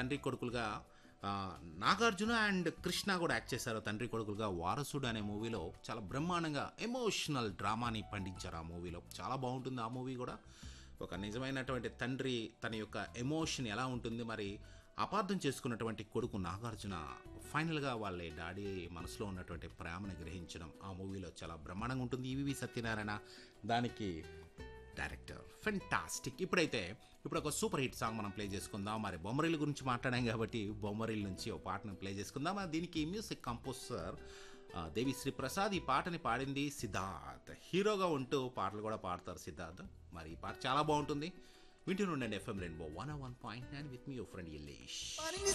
తండ్రి కొడుకులుగా ఆ, నాగార్జున అండ్ కృష్ణ కూడా యాక్ట్ చేశారు తండ్రి కొడుకులుగా వారసుడు అనే మూవీలో చాలా బ్రహ్మాండంగా ఎమోషనల్ డ్రామాని పండించారు ఆ మూవీలో చాలా బాగుంటుంది ఆ మూవీ కూడా ఒక నిజమైనటువంటి తండ్రి తన యొక్క ఎమోషన్ ఎలా ఉంటుంది మరి అపార్థం చేసుకున్నటువంటి కొడుకు నాగార్జున ఫైనల్గా వాళ్ళ డాడీ మనసులో ఉన్నటువంటి ప్రేమను గ్రహించడం ఆ మూవీలో చాలా బ్రహ్మాండంగా ఉంటుంది ఈవివి సత్యనారాయణ దానికి డైరెక్టర్ ఫెంటాస్టిక్ ఇప్పుడైతే ఇప్పుడు ఒక సూపర్ హిట్ సాంగ్ మనం ప్లే చేసుకుందాం మరి బొమ్మరిల్ గురించి మాట్లాడాం కాబట్టి బొమ్మరిల్ నుంచి ఒక పాటను ప్లే చేసుకుందాం మరి దీనికి మ్యూజిక్ కంపోజర్ ఆ, దేవిశ్రీ ప్రసాద్ ఈ పాటని పాడింది సిద్ధార్థ్ హీరోగా ఉంటూ పాటలు కూడా పాడతారు సిద్ధార్థ్ మరి ఈ పాట చాలా బాగుంటుంది వింటూ ఉండండి FM rainbow one one point nine with మీ యువర్ ఫ్రెండ్ ఇల్లేష్